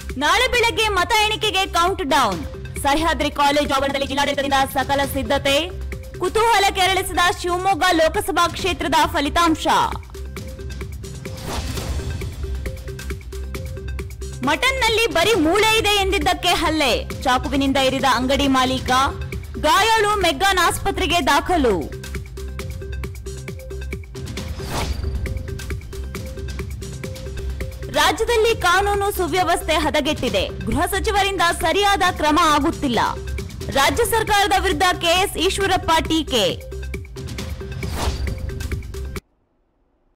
ನಾಳೆ ಬೆಳಗ್ಗೆ ಮತ ಎಣಿಕೆಗೆ ಕೌಂಟ್ ಡೌನ್ ಸಹ್ಯಾದ್ರಿ ಕಾಲೇಜು ಆವರಣದಲ್ಲಿ ಜಿಲ್ಲಾಡಳಿತದಿಂದ ಸಕಲ ಸಿದ್ಧತೆ ಕುತೂಹಲ ಕೆರಳಿಸಿದ ಶಿವಮೊಗ್ಗ ಲೋಕಸಭಾ ಕ್ಷೇತ್ರದ ಫಲಿತಾಂಶ ಮಟನ್ನಲ್ಲಿ ಬರೀ ಮೂಳೆ ಇದೆ ಎಂದಿದ್ದಕ್ಕೆ ಹಲ್ಲೆ ಚಾಕುವಿನಿಂದ ಇರಿದ ಅಂಗಡಿ ಮಾಲೀಕ ಗಾಯಾಳು ಮೆಗ್ಗಾನ್ ಆಸ್ಪತ್ರೆಗೆ ದಾಖಲು ರಾಜ್ಯದಲ್ಲಿ ಕಾನೂನು ಸುವ್ಯವಸ್ಥೆ ಹದಗೆಟ್ಟಿದೆ ಗೃಹ ಸಚಿವರಿಂದ ಸರಿಯಾದ ಕ್ರಮ ಆಗುತ್ತಿಲ್ಲ ರಾಜ್ಯ ಸರ್ಕಾರದ ವಿರುದ್ಧ ಕೆಎಸ್ ಈಶ್ವರಪ್ಪ ಟೀಕೆ